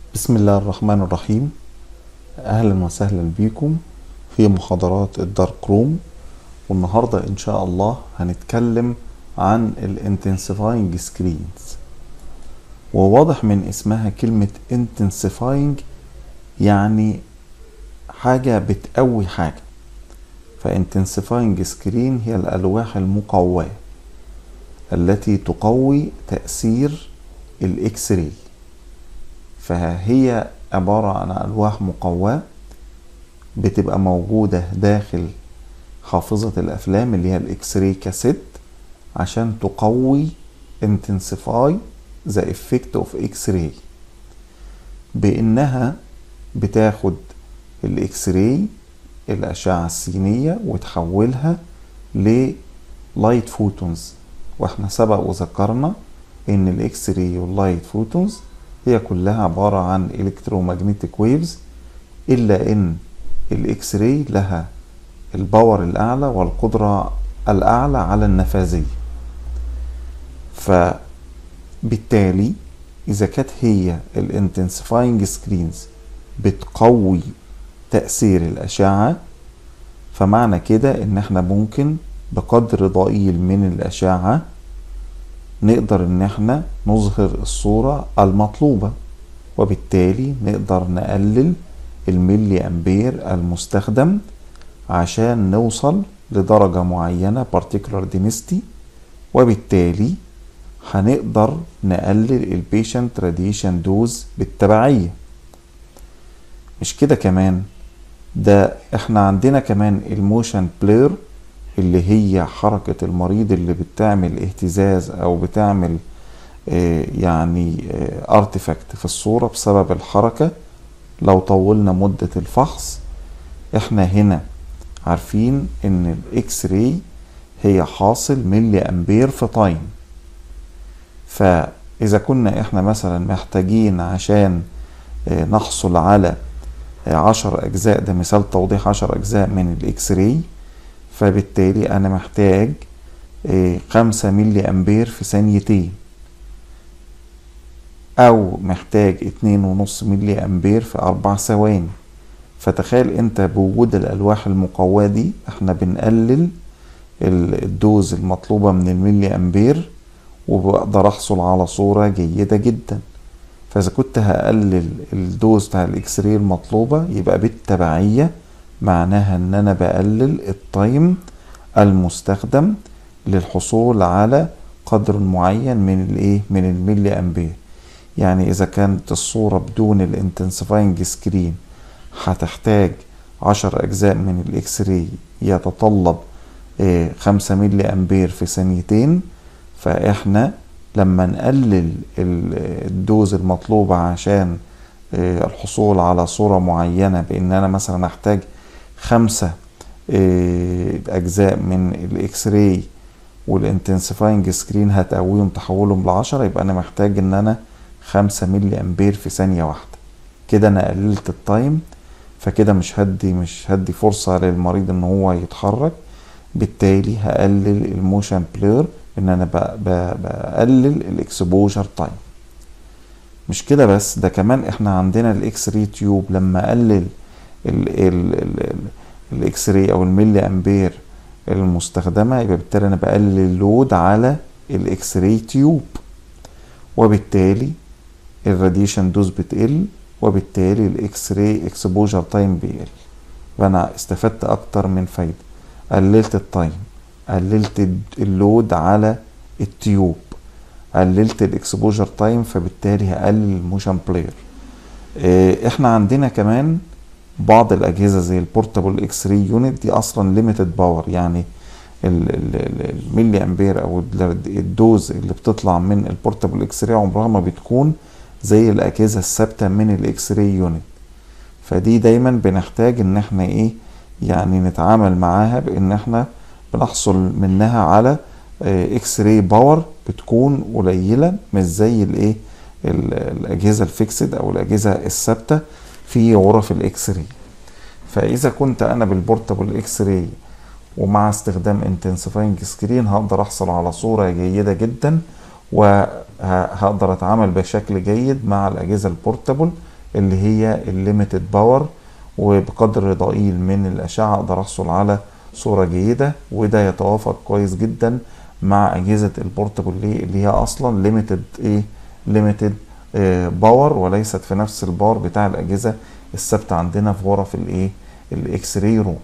بسم الله الرحمن الرحيم اهلا وسهلا بكم في محاضرات الدارك روم والنهارده ان شاء الله هنتكلم عن الانتنسيفاينج سكرينز وواضح من اسمها كلمة intensifying يعني حاجة بتقوي حاجة فانتنسيفاينج سكرين هي الألواح المقوية التي تقوي تأثير الإكس راي فهي عبارة عن ألواح مقواة بتبقى موجودة داخل حافظة الأفلام اللي هي الإكس راي كاسيت عشان تقوي intensify the effect of X-ray بإنها بتاخد الإكس راي الأشعة السينية وتحولها للايت فوتونز واحنا سبق وذكرنا ان الاكس راي واللايت فوتونز هي كلها عبارة عن الكترومagnetic ويفز الا ان الاكس راي لها الباور الاعلى والقدرة الاعلى على النفاذية فبالتالي اذا كانت هي الانتنسيفاينج سكرينز بتقوي تأثير الأشعة فمعنى كده إن إحنا ممكن بقدر ضئيل من الأشعة نقدر إن إحنا نظهر الصورة المطلوبة وبالتالي نقدر نقلل الملي أمبير المستخدم عشان نوصل لدرجة معينة particular density وبالتالي هنقدر نقلل البيشنت راديشن دوز بالتبعية مش كده كمان ده احنا عندنا كمان الموشن بلير اللي هي حركة المريض اللي بتعمل اهتزاز او بتعمل اه يعني ارتفاكت في الصورة بسبب الحركة لو طولنا مدة الفحص احنا هنا عارفين ان الاكس راي هي حاصل ملي امبير في تايم فاذا كنا احنا مثلا محتاجين عشان اه نحصل على عشر أجزاء ده مثال توضيح عشر أجزاء من الإكس راي فبالتالي أنا محتاج خمسة ملي أمبير في ثانيتين أو محتاج اتنين ونص ملي أمبير في أربع ثواني فتخيل أنت بوجود الألواح المقواة دي احنا بنقلل الدوز المطلوبة من الملي أمبير وبقدر أحصل على صورة جيدة جدا فاذا كنت هقلل الدوز بتاع الاكس راي المطلوبه يبقى بالتبعيه معناها ان انا بقلل التايم المستخدم للحصول على قدر معين من الايه من الملي امبير يعني اذا كانت الصوره بدون الانتنسيفاينج سكرين هتحتاج عشر اجزاء من الاكس راي يتطلب إيه خمسة ملي امبير في ثانيتين فاحنا لما نقلل الدوز المطلوبة عشان الحصول على صورة معينة بإن أنا مثلا أحتاج خمسة أجزاء من الإكس راي والانتنسيفاينج سكرين هتقويهم تحولهم لعشرة يبقى أنا محتاج إن أنا خمسة ملي أمبير في ثانية واحدة كده أنا قللت التايم فكده مش هدي مش هدي فرصة للمريض إن هو يتحرك بالتالي هقلل الموشن بلير ان انا بقلل الاكسبوجر تايم مش كده بس ده كمان احنا عندنا الاكس راي تيوب لما اقلل الاكس راي او الملي امبير المستخدمه يبقى بالتالي انا بقلل اللود على الاكس راي تيوب وبالتالي الراديشن دوز بتقل وبالتالي الاكس راي اكسبوجر تايم بيقل فانا استفدت اكتر من فايده قللت التايم قللت اللود على التيوب قللت الاكسبوجر تايم فبالتالي هقلل الموشن بلاير احنا عندنا كمان بعض الاجهزه زي البورتابل اكس راي يونت دي اصلا ليميتد باور يعني الملي امبير او الدوز اللي بتطلع من البورتابل اكس راي عمرها ما بتكون زي الاجهزه الثابته من الاكس راي يونت فدي دايما بنحتاج ان احنا ايه يعني نتعامل معاها بان احنا بنحصل منها على اكس راي باور بتكون قليله مش زي الايه الاجهزه الفيكسد او الاجهزه الثابته في غرف الاكس راي فاذا كنت انا بالبورتابل اكس راي ومع استخدام انتنسيفاينج سكرين هقدر احصل على صوره جيده جدا وهقدر اتعامل بشكل جيد مع الاجهزه البورتابل اللي هي الليميتد باور وبقدر ضئيل من الأشعة أقدر أحصل على صورة جيدة وده يتوافق كويس جدا مع أجهزة البورتابل اللي هي أصلا ليميتد إيه ليميتد باور وليست في نفس الباور بتاع الأجهزة الثابتة عندنا في غرف الإيه الإكس راي روم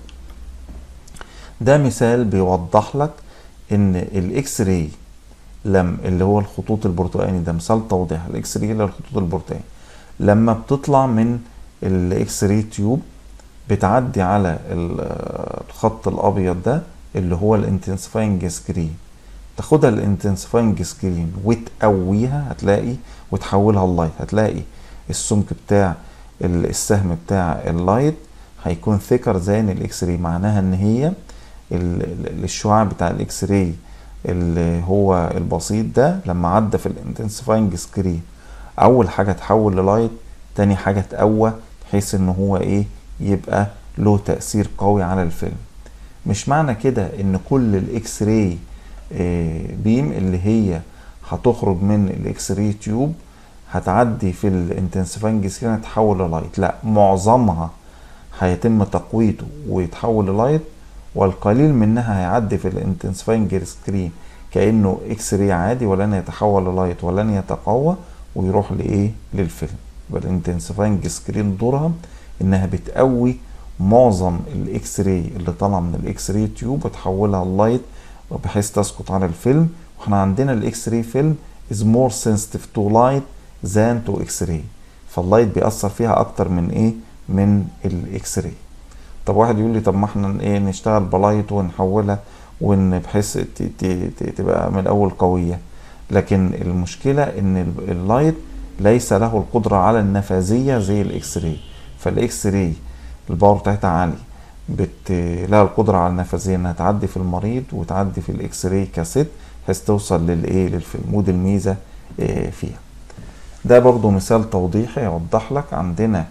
ده مثال بيوضح لك إن الإكس راي لم اللي هو الخطوط البرتقاني ده مثال توضيح الإكس راي اللي هو الخطوط البرتقاني لما بتطلع من الاكس راي تيوب بتعدي على الخط الابيض ده اللي هو الانتنسفاينج سكرين تاخدها الانتنسفاينج سكرين وتقويها هتلاقي وتحولها اللايت هتلاقي السمك بتاع السهم بتاع اللايت هيكون ثيكر زي الاكس راي معناها ان هي الشعاع بتاع الاكس راي اللي هو البسيط ده لما عدى في الانتنسفاينج سكرين اول حاجه تحول للايت تاني حاجه تقوى بحيث ان هو ايه يبقى له تاثير قوي على الفيلم مش معنى كده ان كل الاكس راي بيم اللي هي هتخرج من الاكس راي تيوب هتعدي في الانتنسيفاينج سكرين تحول للايت لا معظمها هيتم تقويته ويتحول للايت والقليل منها هيعدي في الانتنسيفاينج سكرين كانه اكس راي عادي ولن يتحول للايت ولن يتقوى ويروح لايه للفيلم يبقى الانتنسيفاينج سكرين دورها انها بتقوي معظم الاكس راي اللي طالعه من الاكس راي تيوب وتحولها للايت بحيث تسقط على الفيلم واحنا عندنا الاكس راي فيلم is more sensitive to light than to اكس راي فاللايت بيأثر فيها اكتر من ايه من الاكس راي طب واحد يقول لي طب ما احنا ايه نشتغل بلايت ونحولها وان بحيث تبقى من الاول قويه لكن المشكله ان اللايت ليس له القدره على النفاذيه زي الاكس راي فالاكس راي الباور بتاعتها عالي بت... لها القدره على النفاذيه انها تعدي في المريض وتعدي في الاكس راي كاسيت بحيث توصل للايه للفيلم ودي الميزه إيه فيها ده برضو مثال توضيحي يوضح لك عندنا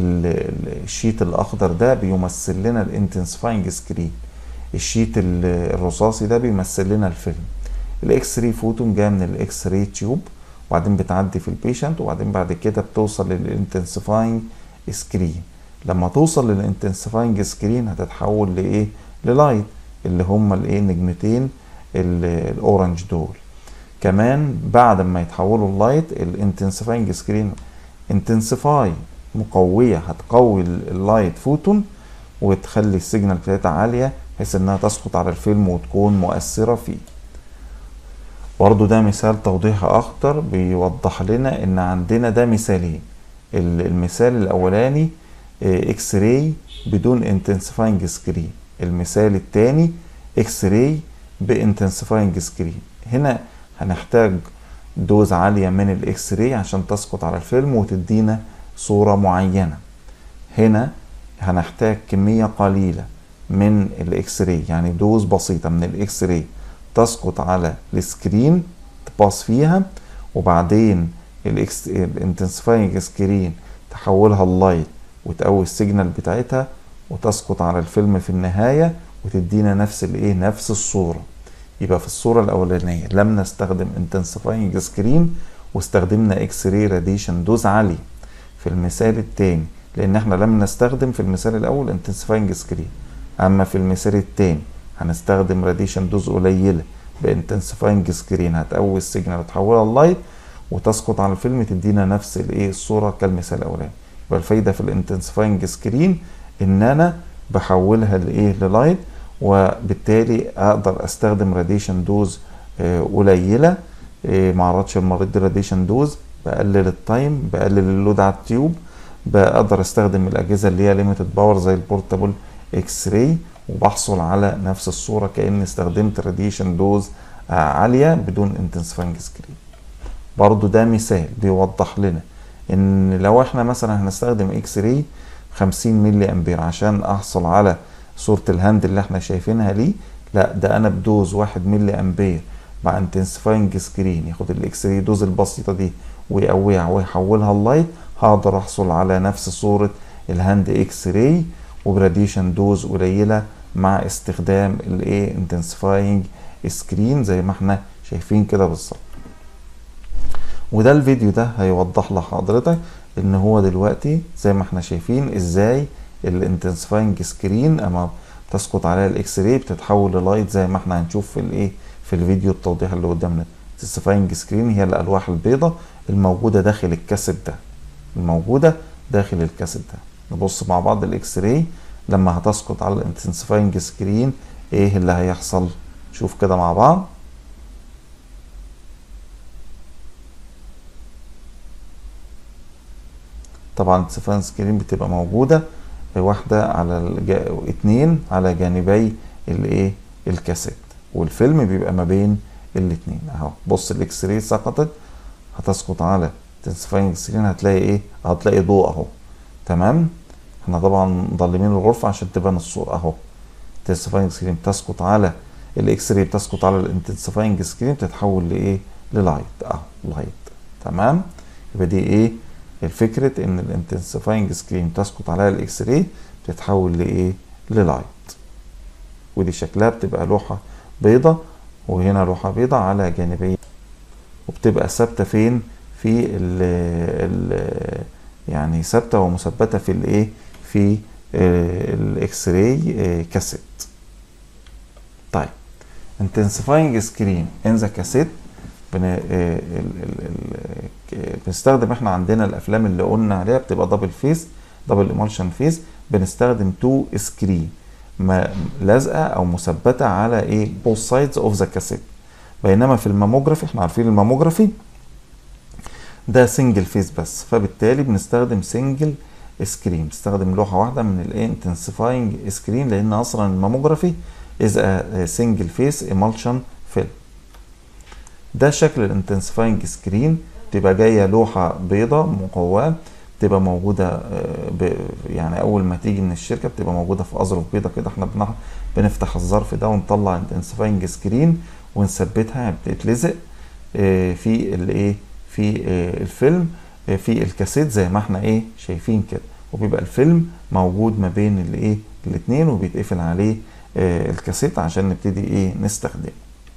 الشيت الاخضر ده بيمثل لنا الانتنسفاينج سكرين الشيت الرصاصي ده بيمثل لنا الفيلم الاكس راي فوتون جايه من الاكس راي تيوب وبعدين بتعدي في البيشنت وبعدين بعد كده بتوصل للانتنسفاينج سكرين لما توصل للانتنسفاينج سكرين هتتحول لايه للايت اللي هم الايه نجمتين الاورنج دول كمان بعد ما يتحولوا اللايت الانتنسفاينج سكرين انتنسفاي مقويه هتقوي اللايت فوتون وتخلي السيجنال بتاعتها عاليه بحيث انها تسقط على الفيلم وتكون مؤثره فيه برضو ده مثال توضيح اخطر بيوضح لنا ان عندنا ده مثالين المثال الاولاني اكس راي بدون انتنسفاينج سكرين المثال الثاني اكس راي بانتنسفاينج سكرين هنا هنحتاج دوز عالية من الاكس راي عشان تسقط على الفيلم وتدينا صورة معينة هنا هنحتاج كمية قليلة من الاكس راي يعني دوز بسيطة من الاكس راي تسقط على السكرين تباص فيها وبعدين الاكس الانتنسفاينج سكرين تحولها اللايت وتقوي السيجنال بتاعتها وتسقط على الفيلم في النهاية وتدينا نفس الايه نفس الصورة يبقى في الصورة الأولانية لم نستخدم انتنسفاينج سكرين واستخدمنا اكس راي راديشن دوز عالية في المثال الثاني لأن احنا لم نستخدم في المثال الأول انتنسفاينج سكرين أما في المثال الثاني هنستخدم راديشن دوز قليلة بانتنسفاينج سكرين هتقوي السيجنال وتحولها اللايت وتسقط على الفيلم تدينا نفس الايه الصورة كالمثال الأولاني يبقى الفايدة في الانتنسفاينج سكرين إن أنا بحولها لايه للايت وبالتالي اقدر استخدم راديشن دوز قليله ما اعرضش المريض راديشن دوز بقلل التايم بقلل اللود على التيوب بقدر استخدم الاجهزه اللي هي ليميتد باور زي البورتابل اكس راي وبحصل على نفس الصوره كاني استخدمت راديشن دوز عاليه بدون انتنسفاينج سكرين برضو ده مثال بيوضح لنا ان لو احنا مثلا هنستخدم اكس راي 50 ملي امبير عشان احصل على صورة الهاند اللي احنا شايفينها دي لا ده انا بدوز واحد ملي امبير مع انتنسفاينج سكرين ياخد الاكس راي دوز البسيطة دي ويقويها ويحولها اللايت هقدر احصل على نفس صورة الهاند اكس راي وبراديشن دوز قليلة مع استخدام الايه انتنسفاينج سكرين زي ما احنا شايفين كده بالظبط وده الفيديو ده هيوضح لحضرتك ان هو دلوقتي زي ما احنا شايفين ازاي الانتنسفاينج سكرين اما تسقط عليها الاكس راي بتتحول للايت زي ما احنا هنشوف في الايه في الفيديو التوضيح اللي قدامنا الانتنسفاينج سكرين هي الالواح البيضاء الموجوده داخل الكاسيت ده الموجوده داخل الكاسيت ده نبص مع بعض الاكس راي لما هتسقط على الانتنسفاينج سكرين ايه اللي هيحصل شوف كده مع بعض طبعا الانتنسفاينج سكرين بتبقى موجوده واحده على الج... اتنين على جانبي الايه الكاسيت والفيلم بيبقى ما بين الاتنين اهو بص الاكس راي سقطت هتسقط على الانتنسفاينج سكرين هتلاقي ايه هتلاقي ضوء اهو تمام احنا طبعا مظلمين الغرفه عشان تبان الصوره اهو الانتنسفاينج سكرين بتسقط على الاكس راي بتسقط على الانتنسفاينج سكرين بتتحول لايه للايت اهو لايت تمام يبقى دي ايه الفكرة ان الانتنسفاينج سكرين تسقط عليها الاكس راي بتتحول لايه للايت ودي شكلها بتبقى لوحة بيضة وهنا لوحة بيضة على جانبين وبتبقى ثابتة فين في ال ال يعني ثابتة ومثبتة في الايه في الاكس راي كاسيت طيب intensifying screen in the cassette بن... بنستخدم احنا عندنا الافلام اللي قلنا عليها بتبقى دبل فيس دبل ايمالشن فيس بنستخدم تو سكرين لازقه او مثبته على ايه بوث سايدز اوف ذا كاسيت بينما في الماموجرافي احنا عارفين الماموجرافي ده سنجل فيس بس فبالتالي بنستخدم سنجل سكرين بنستخدم لوحه واحده من الايه انتنسيفاينج سكرين لان اصلا الماموجرافي از سنجل فيس ايمالشن فيلم ده شكل الانتنسيفاينج سكرين تبقى جايه لوحه بيضة مقواه بتبقى موجوده ب... يعني اول ما تيجي من الشركه بتبقى موجوده في اظرف بيضة كده احنا بنح... بنفتح الظرف ده ونطلع انتنسيفاينج سكرين ونثبتها بتتلزق في الايه في الفيلم في الكاسيت زي ما احنا ايه شايفين كده وبيبقى الفيلم موجود ما بين الايه الاثنين وبيتقفل عليه الكاسيت عشان نبتدي ايه نستخدمه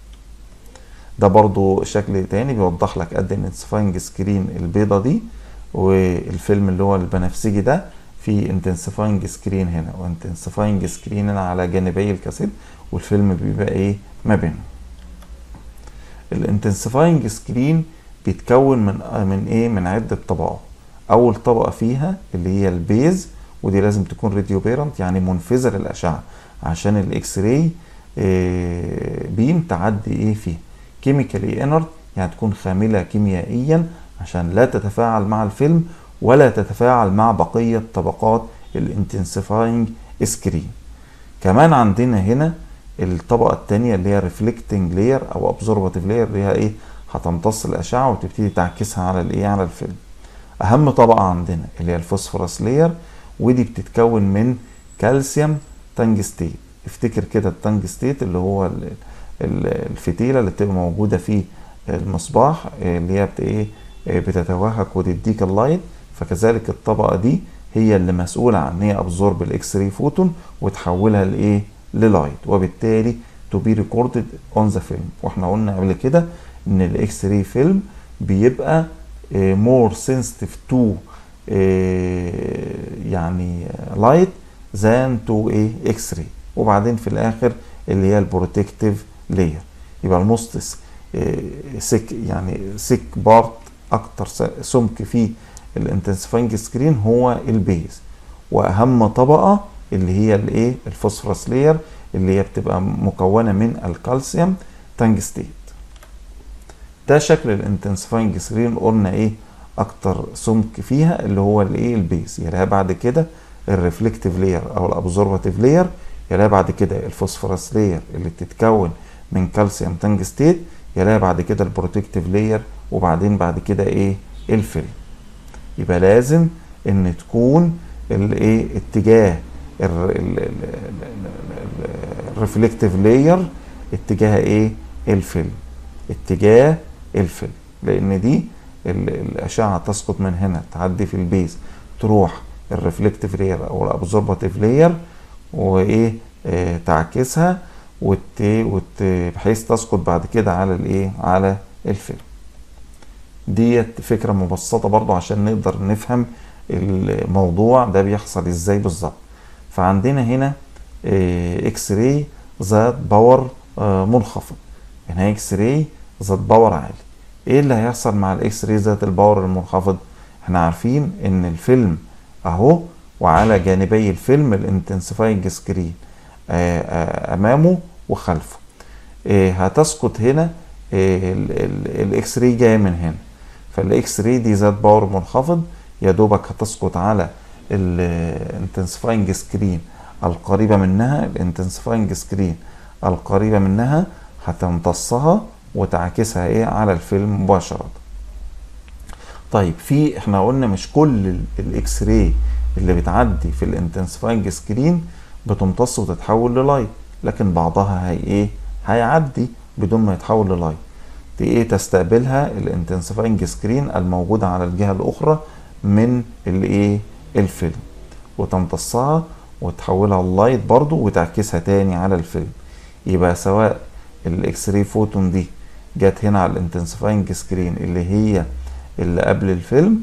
ده برضو شكل تاني بيوضح لك قد الانتنسيفاينج سكرين البيضة دي والفيلم اللي هو البنفسجي ده في انتنسيفاينج سكرين هنا وانتنسيفاينج سكرين هنا على جانبي الكاسيت والفيلم بيبقى ايه ما بينهم الانتنسيفاينج سكرين بيتكون من من ايه من عدة طبقات اول طبقة فيها اللي هي البيز ودي لازم تكون راديو بيرنت يعني منفذة للاشعة عشان الاكس راي بيم تعدي ايه فيها كيميكالي انرت يعني تكون خاملة كيميائيا عشان لا تتفاعل مع الفيلم ولا تتفاعل مع بقية طبقات الانتنسيفاينج سكرين كمان عندنا هنا الطبقة التانية اللي هي ريفلكتنج لاير او ابزورباتيف لاير اللي هي ايه هتمتص الاشعة وتبتدي تعكسها على الايه على الفيلم اهم طبقة عندنا اللي هي الفوسفورس لاير ودي بتتكون من كالسيوم تنجستيت افتكر كده التنجستيت اللي هو الفتيلة اللي بتبقى موجودة في المصباح اللي هي بت ايه بتتوهج وتديك اللايت فكذلك الطبقة دي هي اللي مسؤولة عن ان هي ابزورب الاكس راي فوتون وتحولها لايه للايت وبالتالي تو بي ريكوردد اون ذا فيلم واحنا قلنا قبل كده ان الاكس راي فيلم بيبقى مور سنسيتيف تو يعني لايت ذان تو ايه اكس راي وبعدين في الاخر اللي هي البروتكتيف لاير يبقى الموست سيك يعني سيك بارت اكتر سمك في الانتنسيفاينج سكرين هو البيز واهم طبقه اللي هي الايه الفوسفورس لاير اللي هي بتبقى مكونه من الكالسيوم تنجستيت ده شكل الانتنسيفاينج سكرين قلنا ايه اكتر سمك فيها اللي هو الايه البيز يلاقيها بعد كده الريفلكتيف لاير او الابزورباتيف لاير يلاقيها بعد كده الفوسفورس لاير اللي بتتكون من كالسيوم تنجستيت يلاقيها بعد كده البروتكتيف لاير وبعدين بعد كده ايه الفيلم يبقى لازم ان تكون الايه اتجاه الريفلكتيف لاير اتجاه ايه الفيلم اتجاه الفيلم لان دي الاشعه تسقط من هنا تعدي في البيز تروح الريفلكتيف لاير او الابزورباتيف لاير وايه اه تعكسها وت... وت... بحيث تسقط بعد كده على الايه على الفيلم ديت فكرة مبسطة برضو عشان نقدر نفهم الموضوع ده بيحصل ازاي بالظبط فعندنا هنا اكس راي ذات باور منخفض هنا اكس راي ذات باور عالي ايه اللي هيحصل مع الاكس راي ذات الباور المنخفض احنا عارفين ان الفيلم اهو وعلى جانبي الفيلم الانتنسيفاينج سكرين امامه وخلفه هتسقط هنا الاكس راي جايه من هنا فالاكس راي دي ذات باور منخفض يا دوبك هتسقط على الانتنسيفاينج سكرين القريبه منها الانتنسيفاينج سكرين القريبه منها هتمتصها وتعكسها ايه على الفيلم مباشره طيب في احنا قلنا مش كل الاكس راي اللي بتعدي في الانتنسيفاينج سكرين بتمتص وتتحول للايت لكن بعضها هي ايه هيعدي بدون ما يتحول للايت دي ايه تستقبلها الانتنسيفاينج سكرين الموجوده على الجهه الاخرى من الايه الفيلم وتمتصها وتحولها للايت برضو وتعكسها تاني على الفيلم يبقى سواء الاكس راي فوتون دي جت هنا على الانتنسيفاينج سكرين اللي هي اللي قبل الفيلم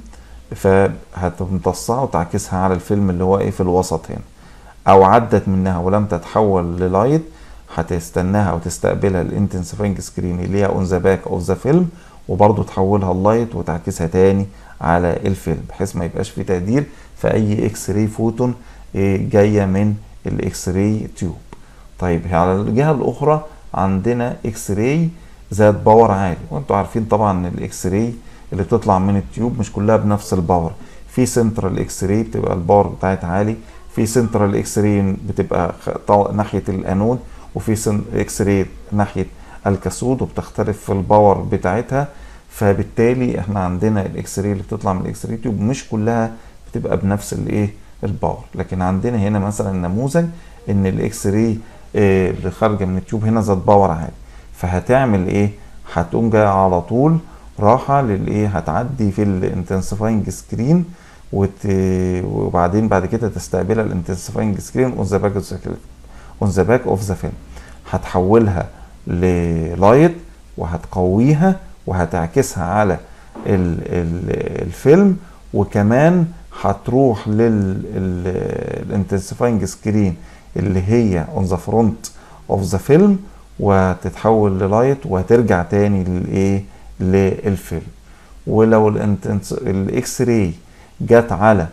فهتمتصها وتعكسها على الفيلم اللي هو ايه في الوسط هنا او عدت منها ولم تتحول للايت هتستناها وتستقبلها الانتنسيفاينج سكرين اللي هي اون ذا باك اوف ذا فيلم وبرضه تحولها اللايت وتعكسها تاني على الفيلم بحيث ما يبقاش في تقدير في اي اكس راي فوتون جايه من الاكس راي تيوب طيب على الجهه الاخرى عندنا اكس راي ذات باور عالي وانتوا عارفين طبعا الاكس راي اللي بتطلع من التيوب مش كلها بنفس الباور في سنترال اكس راي بتبقى الباور بتاعتها عالي في سنترال اكس راي بتبقى ناحيه الانود وفي اكس راي ناحيه الكاثود وبتختلف في الباور بتاعتها فبالتالي احنا عندنا الاكس راي اللي بتطلع من الاكس راي تيوب مش كلها بتبقى بنفس الايه الباور لكن عندنا هنا مثلا نموذج ان الاكس راي اه اللي خارجه من التيوب هنا ذات باور عالي فهتعمل ايه هتقوم جايه على طول راحه للايه هتعدي في الانتنسيفاينج سكرين وت... وبعدين بعد كده تستقبلها الانتنسيفاينج سكرين اون ذا باك اون ذا باك اوف ذا فيلم هتحولها للايت وهتقويها وهتعكسها على ال ال الفيلم وكمان هتروح للانتنسيفاينج سكرين اللي هي اون ذا فرونت اوف ذا فيلم وتتحول للايت وهترجع تاني للايه للفيلم ولو الاكس راي جت على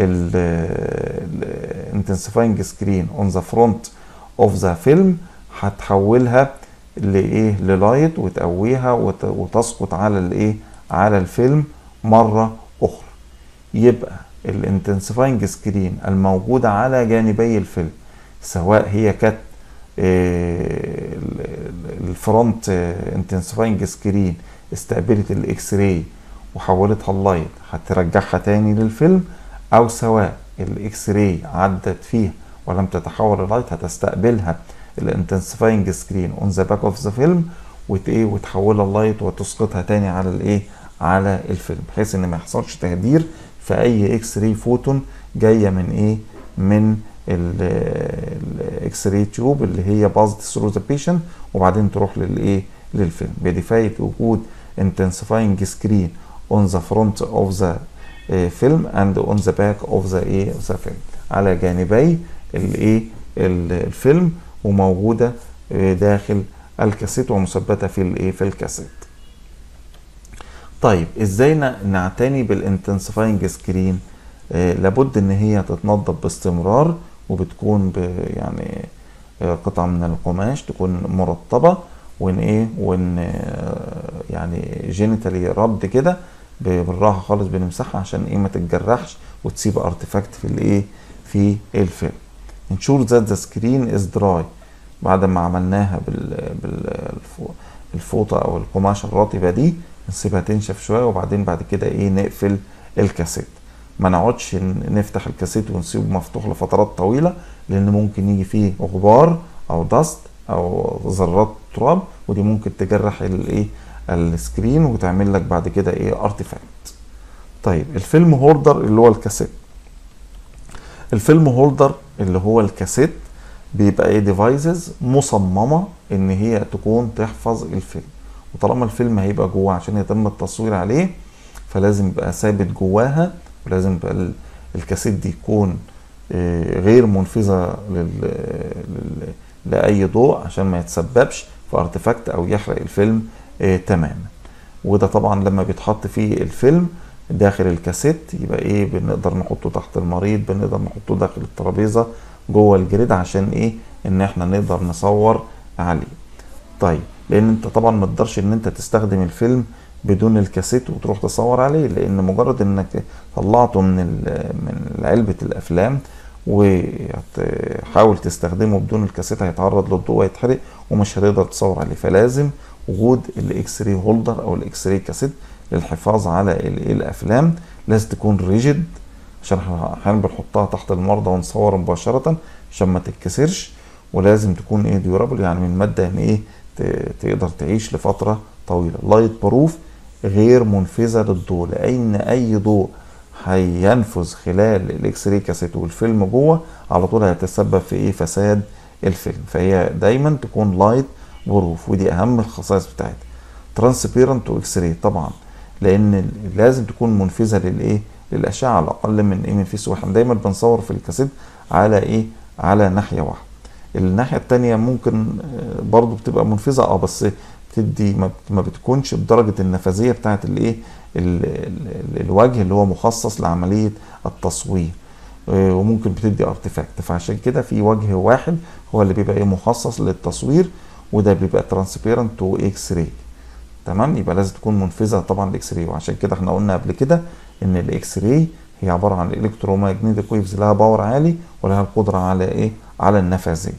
الانتنسيفاينج سكرين اون ذا فرونت اوف ذا فيلم هتحولها لايه للايت وتقويها وتسقط على الايه على الفيلم مره اخرى يبقى الانتنسيفاينج سكرين الموجوده على جانبي الفيلم سواء هي كانت الفرونت انتنسيفاينج سكرين استقبلت الاكس راي وحولتها اللايت هترجعها تاني للفيلم او سواء الاكس راي عدت فيها ولم تتحول للايت هتستقبلها الانتنسيفاينج سكرين اون ذا باك اوف ذا فيلم وايه وتحولها اللايت وتسقطها تاني على الايه على الفيلم بحيث ان ما يحصلش تهدير في اي اكس راي فوتون جايه من ايه من الاكس راي تيوب اللي هي باظت ثرو ذا بيشنت وبعدين تروح للايه للفيلم بدفايه وجود intensifying screen on the front of the uh, film and on the back of the ايه the film على جانبي الايه الفيلم وموجوده داخل الكاسيت ومثبته في الايه في الكاسيت طيب ازاي نعتني بالانتنسيفاينج سكرين آه لابد ان هي تتنظف باستمرار وبتكون يعني آه قطعه من القماش تكون مرطبه وان ايه وان يعني جينيتالي رد كده بالراحه خالص بنمسحها عشان ايه ما تتجرحش وتسيب ارتفاكت في الايه في الفيلم ensure that the screen is dry بعد ما عملناها بال بالفوطه او القماشه الرطبه دي نسيبها تنشف شويه وبعدين بعد كده ايه نقفل الكاسيت ما نقعدش نفتح الكاسيت ونسيبه مفتوح لفترات طويله لان ممكن يجي فيه غبار او دست او ذرات تراب ودي ممكن تجرح الايه السكرين وتعمل لك بعد كده ايه ارتفاكت طيب الفيلم هولدر اللي هو الكاسيت الفيلم هولدر اللي هو الكاسيت بيبقى ايه ديفايسز مصممه ان هي تكون تحفظ الفيلم وطالما الفيلم هيبقى جوه عشان يتم التصوير عليه فلازم يبقى ثابت جواها ولازم يبقى ال- الكاسيت دي يكون آه، غير منفذة لل... لل... لأي ضوء عشان ما يتسببش في ارتفاكت أو يحرق الفيلم آه، تماما وده طبعا لما بيتحط فيه الفيلم داخل الكاسيت يبقى ايه بنقدر نحطه تحت المريض بنقدر نحطه داخل الترابيزة جوه الجريد عشان ايه ان احنا نقدر نصور عليه طيب لان انت طبعا ما تقدرش ان انت تستخدم الفيلم بدون الكاسيت وتروح تصور عليه لان مجرد انك طلعته من ال- من علبة الافلام وحاول تستخدمه بدون الكاسيت هيتعرض للضوء ويتحرق ومش هتقدر تصور عليه فلازم وجود الاكس راي هولدر او الاكس راي كاسيت للحفاظ على ال- الافلام لازم تكون ريجيد عشان احنا احيانا بنحطها تحت المرضى ونصور مباشرة عشان ما تتكسرش ولازم تكون ايه ديورابل يعني من مادة ان ايه ت- تقدر تعيش لفترة طويلة لايت بروف غير منفذة للضوء لان اي ضوء هينفذ خلال الاكس راي كاسيت والفيلم جوه على طول هيتسبب في ايه فساد الفيلم فهي دايما تكون لايت بروف ودي اهم الخصائص بتاعتها ترانسبيرنت واكس راي طبعا لان لازم تكون منفذه للايه للاشعه على الاقل من ايه من فيس واحد دايما بنصور في الكاسيت على ايه على ناحيه واحده الناحيه التانية ممكن آه، برضو بتبقى منفذه اه بس بتدي ما بت- ما بتكونش بدرجه النفاذيه بتاعت الايه ال- ال- ال- الوجه اللي هو مخصص لعمليه التصوير آه، وممكن بتدي ارتفاكت فعشان كده في وجه واحد هو اللي بيبقى ايه مخصص للتصوير وده بيبقى ترانسبيرنت واكس راي تمام يبقى لازم تكون منفذه طبعا الاكس راي وعشان كده احنا قلنا قبل كده ان الاكس راي هي عباره عن الكترومagnetic ويفز لها باور عالي ولها القدره على ايه على النفاذيه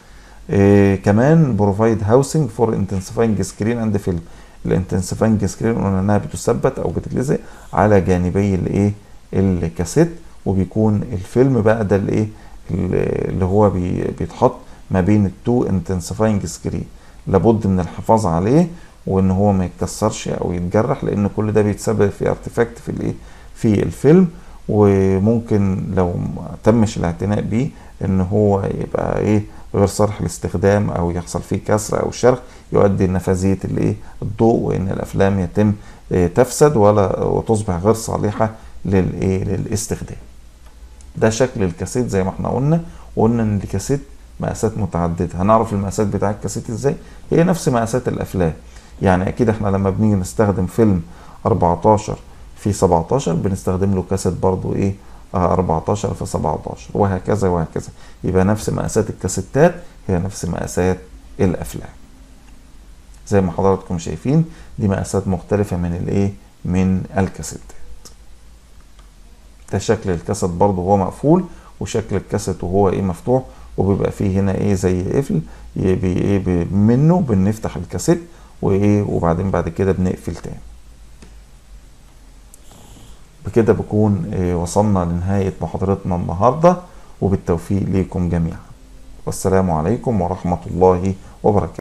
إيه كمان بروفايد هاوسنج فور انتنسيفاينج سكرين اند فيلم الانتنسيفاينج سكرين قلنا انها بتثبت او بتتلزق على جانبي الايه الكاسيت وبيكون الفيلم بقى ده الايه اللي هو بي بيتحط ما بين التو انتنسيفاينج سكرين لابد من الحفاظ عليه وان هو ما يتكسرش او يتجرح لان كل ده بيتسبب في ارتفاكت في الايه في الفيلم وممكن لو ما تمش الاعتناء بيه ان هو يبقى ايه غير صالح للاستخدام او يحصل فيه كسر او شرخ يؤدي لنفاذيه الايه الضوء وان الافلام يتم إيه تفسد ولا وتصبح غير صالحه للايه للاستخدام ده شكل الكاسيت زي ما احنا قلنا وقلنا ان الكاسيت مقاسات متعدده هنعرف المقاسات بتاع الكاسيت ازاي هي نفس مقاسات الافلام يعني اكيد احنا لما بنيجي نستخدم فيلم 14 في 17 بنستخدم له كاسيت برضو ايه آه 14 في 17 وهكذا وهكذا يبقى نفس مقاسات الكاسيتات هي نفس مقاسات الافلام زي ما حضراتكم شايفين دي مقاسات مختلفة من الايه من الكاسيتات ده شكل الكاسيت برضو هو مقفول وشكل الكاسيت وهو ايه مفتوح وبيبقى فيه هنا ايه زي قفل بي ايه بي منه بنفتح الكاسيت وايه وبعدين بعد كده بنقفل تاني بكده بكون إيه وصلنا لنهاية محاضرتنا النهاردة وبالتوفيق ليكم جميعا والسلام عليكم ورحمة الله وبركاته